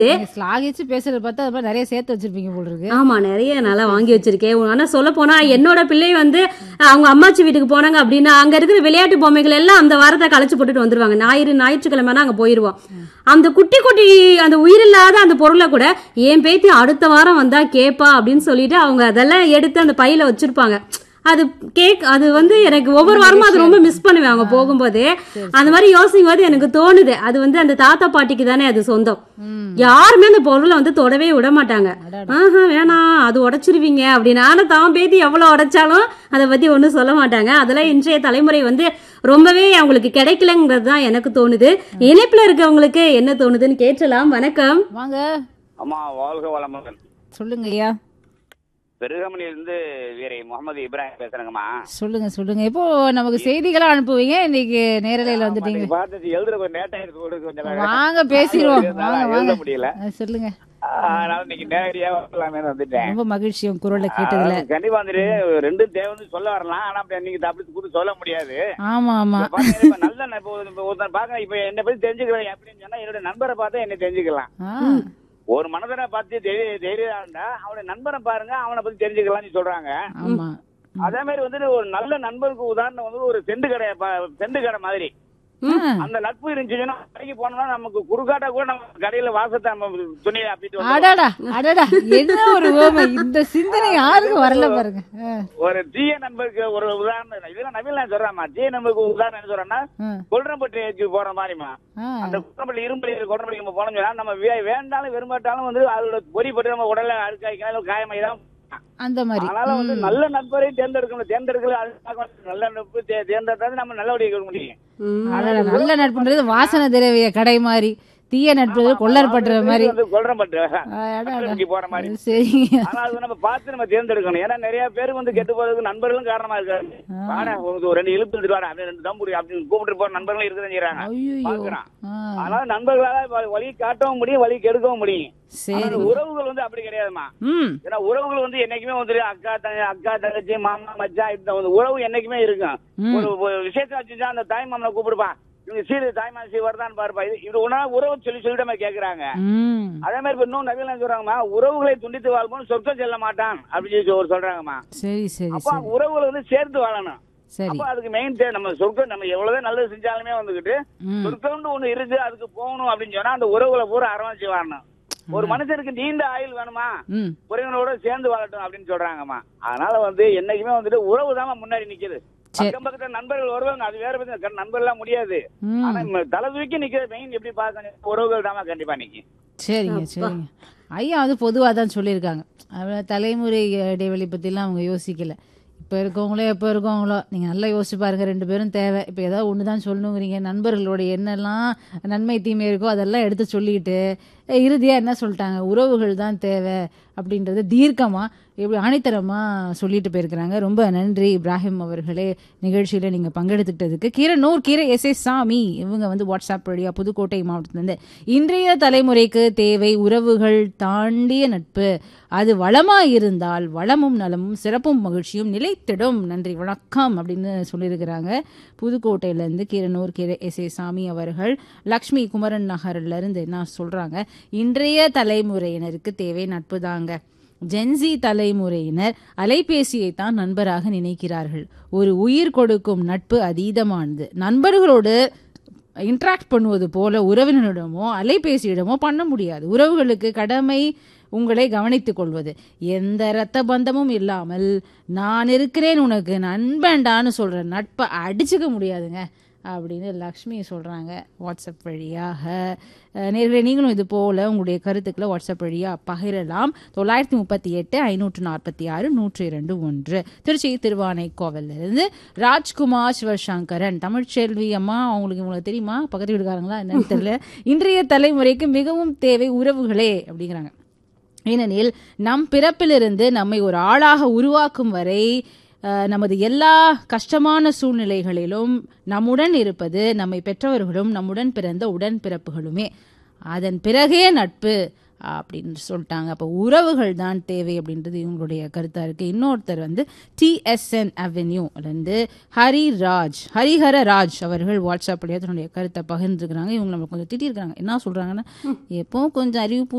நீங்க ஸ்லாகிச்சு பேசுறத பார்த்தா அது மாதிரி நிறைய சேர்த்து வச்சிருப்பீங்க போல இருக்கு ஆமா நிறைய நல்லா வாங்கி வச்சிருக்கேன் ஆனா சொல்ல போனா என்னோட பிள்ளை வந்து அவங்க அம்மாச்சி வீட்டுக்கு போனாங்க அப்படின்னா அங்க இருக்கிற விளையாட்டு பொம்மைகள் எல்லாம் அந்த வாரத்தை களைச்சு போட்டுட்டு வந்துருவாங்க ஞாயிறு ஞாயிற்றுக்கிழமைனா அங்க போயிருவோம் அந்த குட்டி குட்டி அந்த உயிரில்லாத அந்த பொருளை கூட என் பேத்தி அடுத்த வாரம் வந்தா கேப்பா அப்படின்னு சொல்லிட்டு அவங்க அதெல்லாம் எடுத்து அந்த பையில வச்சிருப்பாங்க அது கேக் அது வந்து எனக்கு ஒவ்வொரு வாரமும் அது ரொம்ப மிஸ் பண்ணுவேன் அவங்க போகும்போது அந்த மாதிரி யோசிக்கும் போது எனக்கு தோணுது அது வந்து அந்த தாத்தா பாட்டிக்கு தானே அது சொந்தம் யாருமே அந்த பொருளை வந்து தொடவே விட மாட்டாங்க ஆஹா வேணாம் அது உடைச்சிருவீங்க அப்படின்னு ஆனா தான் பேத்தி எவ்வளவு உடைச்சாலும் அதை பத்தி ஒண்ணும் சொல்ல மாட்டாங்க அதெல்லாம் இன்றைய தலைமுறை வந்து ரொம்பவே அவங்களுக்கு கிடைக்கலங்கிறது தான் எனக்கு தோணுது இணைப்புல இருக்கவங்களுக்கு என்ன தோணுதுன்னு கேட்டலாம் வணக்கம் வாங்க அம்மா வாழ்க வளமுடன் சொல்லுங்க ஐயா பெருகமணியிலிருந்து வீரை முகமது இப்ராஹிம் பேசுறேங்கம்மா சொல்லுங்க சொல்லுங்க இப்போ நமக்கு செய்திகளா அனுப்புவீங்க இன்னைக்கு நேரலையில வந்துட்டீங்க நீங்க பார்த்தது எழுதுற கொஞ்சம் லேட் ஆயிருக்கு ஒரு கொஞ்சம் வாங்க பேசிடுவோம் எழுத வாங்க வாங்க முடியல அஹ் சொல்லுங்க அதனால இன்னைக்கு நேரடியா வரலாமே வந்துட்டேன் ரொம்ப மகிழ்ச்சி உங்க குரலை கேட்டதுல அதாவது கண்டிப்பா வந்துட்டு ரெண்டும் தேவைன்னு சொல்ல வரலாம் ஆனா அப்படி நீங்க அப்படி கூட சொல்ல முடியாது ஆமா ஆமா இப்ப பாத்தீங்கன்னா, இப்ப நல்ல ந- இப்ப ஒரு- இப்ப ஒருத்தன் பாக்க இப்ப என்னை பத்தி தெரிஞ்சுக்கிறேன் அப்படின்னு சொன்னா என்னோட நண்பரை பார்த்தா என்னை தெரிஞ்சுக்கலாம் ஆ, ஒரு மனிதனை பார்த்து தைரிய தைரியம் இருந்தா அவனோட நண்பரை பாருங்க அவனை பத்தி தெரிஞ்சுக்கலாம்னு சொல்றாங்க ஆமா அதே மாதிரி வந்துட்டு ஒரு நல்ல நண்பருக்கு உதாரணம் வந்து ஒரு செண்டு கடை ப- செண்டு கடை மாதிரி ஆ, அந்த நட்பு இருந்துச்சுன்னா கடைக்கு போனோம்னா நமக்கு குறுக்காட்டா கூட நம்ம கடையில வாசத்தை நம்ம துணியை அப்படிட்டு வந்து அடடா அடடா என்ன ஒரு ஓமை இந்த சிந்தனை யாருக்கும் வரல பாருங்க ஆ, ஒரு தீய நண்பருக்கு ஒரு உதாரணம் இதெல்லாம் நவீன நான் சொல்றேன்மா தீய நண்பருக்கு உதாரணம் என்ன சொல்றேன்னா ஆ, கொல்றம்பட்டிக்கு போற மாதிரிமா ஆ, அந்த கொல்றம்பட்டி இரும்படி கொல்றம்பட்டி நம்ம போனோம்னா நம்ம வே- வேண்டாலும் விரும்பாட்டாலும் வந்து அதோட பொறிப்பட்டு நம்ம உடல்ல அழுக்காய்க்கலாம் காயமாயிதான் அந்த மாதிரி அதனால வந்து நல்ல நண்பரை தேர்ந்தெடுக்கணும் தேர்ந்தெடுக்கல அதுக்காக நல்ல நட்பு தே- தேர்ந்தெடுத்தா நம்ம நல்லபடியாக இருக்க முடியும் ம். அடடா நல்ல நட்புன்றது வாசனை திரவிய கடை மாதிரி தீய நட்பு கொள்ளற்படுற மாதிரி வந்து கொல்றம்பட்டு ஆ, அடடா. இங்க போற மாதிரி சரிங்க ஆனா அது நம்ம பார்த்து நம்ம தேர்ந்தெடுக்கணும் ஏன்னா நிறைய பேர் வந்து கெட்டு போறதுக்கு நண்பர்களும் காரணமா இருக்காரு வாடா உனக்கு ஒரு ரெண்டு இழுப்பு எடுத்துட்டு வாடா அப்படி ரெண்டு தம்புரி அப்படின்னு கூப்பிட்டு போற நண்பர்களும் இருக்குதான் செய்யறாங்க ஐயோ பாக்குறான் ஆ, அதனால நண்பர்களால வ- வழி காட்டவும் முடியும் வழி கெடுக்கவும் முடியும் சரி ஆனா உறவுகள் வந்து அப்படி கிடையாதுமா ம் ஏன்னா உறவுகள் வந்து என்னைக்குமே வந்து அக்கா தங்க அக்கா தங்கச்சி மாமா மச்சான் இந்த வந்து உறவு என்னைக்குமே இருக்கும் ம். ஒரு ஒரு விஷயத்தை வச்சுச்சா அந்த தாய் மாமனை கூப்பிடுப்பா இவங்க சீரு தாய் மாமன் சீர் வருதான்னு பாருப்பா இது இது உணா உறவு சொல்லி சொல்லிட்டு நம்ம கேக்குறாங்க ம் அதே மாதிரி இப்ப இன்னும் நவீன சொல்றாங்கம்மா உறவுகளை துண்டித்து வாழ்வோம் சொர்க்கம் செல்ல மாட்டான் அப்படின்னு சொல்லி ஒரு சொல்றாங்கம்மா சரி சரி அப்ப சரி உறவுகளை வந்து சேர்த்து வாழணும் சரி அப்ப அதுக்கு மெயின் நம்ம சொர்க்கம் நம்ம எவ்வளவுதான் நல்லது செஞ்சாலுமே வந்துகிட்டு ம் சொர்க்கம்னு ஒண்ணு இருக்கு அதுக்கு போகணும் அப்படின்னு சொன்னா அந்த உறவுகளை பூரா அரவணைச்சு வாழணும் ஒரு மனுஷனுக்கு நீண்ட ஆயுள் வேணுமா ம் உறவினரோட சேர்ந்து வாழட்டும் அப்படின்னு சொல்றாங்கம்மா அதனால வந்து என்னைக்குமே வந்துட்டு உறவு தான் முன்னாடி நிக்குது சரி. பக்கம் பக்கத்துல நண்பர்கள் வருவாங்க அது வேற பத்தி நண்பர் எல்லாம் முடியாது ம் ஆனா நம்ம தலை தூக்கி நிக்கிற மெயின் எப்படி பார்க்க உறவுகள் தான் கண்டிப்பா நிக்கும் சரிங்க சரிங்க ஐயா வந்து பொதுவாக தான் சொல்லியிருக்காங்க அவ்வளோ தலைமுறை இடைவெளி பற்றிலாம் அவங்க யோசிக்கல இப்போ இருக்கவங்களோ எப்போ இருக்கவங்களோ நீங்கள் நல்லா யோசிச்சு பாருங்க ரெண்டு பேரும் தேவை இப்போ ஏதாவது ஒன்று தான் சொல்லணுங்கிறீங்க நண்பர்களோட என்னெல்லாம் நன்மை தீமை இருக்கோ அதெல்லாம் எடுத்து சொல்லிக்கிட்டு இறுதியாக என்ன சொல்லிட்டாங்க உறவுகள் தான் தேவை அப்படின்றது தீர்க்கமாக எப்படி ஆணித்தரமாக சொல்லிட்டு போயிருக்கிறாங்க ரொம்ப நன்றி இப்ராஹிம் அவர்களே நிகழ்ச்சியில் நீங்கள் பங்கெடுத்துக்கிட்டதுக்கு கீரனூர் கீரை எஸ் எஸ் சாமி இவங்க வந்து வாட்ஸ்அப் வழியாக புதுக்கோட்டை மாவட்டத்திலேருந்து இன்றைய தலைமுறைக்கு தேவை உறவுகள் தாண்டிய நட்பு அது வளமாக இருந்தால் வளமும் நலமும் சிறப்பும் மகிழ்ச்சியும் நிலைத்திடும் நன்றி வணக்கம் அப்படின்னு சொல்லியிருக்கிறாங்க புதுக்கோட்டையிலேருந்து கீரனூர் கீரை எஸ் ஏ சாமி அவர்கள் லக்ஷ்மி குமரன் நகர்லேருந்து என்ன சொல்கிறாங்க இன்றைய தலைமுறையினருக்கு தேவை நட்பு தாங்க ஜென்சி தலைமுறையினர் அலைபேசியை தான் நண்பராக நினைக்கிறார்கள் ஒரு உயிர் கொடுக்கும் நட்பு அதீதமானது நண்பர்களோடு இன்ட்ராக்ட் பண்ணுவது போல உறவினரிடமோ அலைபேசியிடமோ பண்ண முடியாது உறவுகளுக்கு கடமை உங்களை கவனித்துக் கொள்வது எந்த இரத்த பந்தமும் இல்லாமல் நான் இருக்கிறேன் உனக்கு நண்பன்டான்னு சொல்ற நட்பை அடிச்சுக்க முடியாதுங்க அப்படின்னு லக்ஷ்மி சொல்றாங்க வாட்ஸ்அப் வழியாக அஹ், நேர்களே நீங்களும் இது போல உங்களுடைய கருத்துக்களை வாட்ஸ்அப் வழியாக பகிரலாம் தொள்ளாயிரத்தி முப்பத்தி எட்டு ஐநூற்று நாற்பத்தி ஆறு நூற்றி இரண்டு ஒன்று திருச்சி திருவானைக்கோவிலிருந்து ராஜ்குமார் சிவசங்கரன் தமிழ்ச்செல்வி அம்மா அவங்களுக்கு உங்களுக்கு தெரியுமா பக்கத்து வீட்டுக்காரங்களா என்னன்னு தெரியல இன்றைய தலைமுறைக்கு மிகவும் தேவை உறவுகளே அப்படிங்கிறாங்க ஏனெனில் நம் பிறப்பிலிருந்து நம்மை ஒரு ஆளாக உருவாக்கும் வரை அஹ், நமது எல்லா கஷ்டமான சூழ்நிலைகளிலும் நம்முடன் இருப்பது நம்மை பெற்றவர்களும் நம்முடன் பிறந்த உடன்பிறப்புகளுமே அதன் பிறகே நட்பு அப்படின்னு சொல்லிட்டாங்க அப்போ உறவுகள் தான் தேவை அப்படின்றது இவங்களுடைய கருத்தாக இருக்குது இன்னொருத்தர் வந்து டிஎஸ்என் அவென்யூ வந்து ஹரிராஜ் ஹரிஹர ராஜ் அவர்கள் வாட்ஸ்அப் வழியாக தன்னுடைய கருத்தை பகிர்ந்துருக்கிறாங்க இவங்க நம்ம கொஞ்சம் திட்டிருக்காங்க என்ன சொல்கிறாங்கன்னா எப்பவும் கொஞ்சம் அறிவு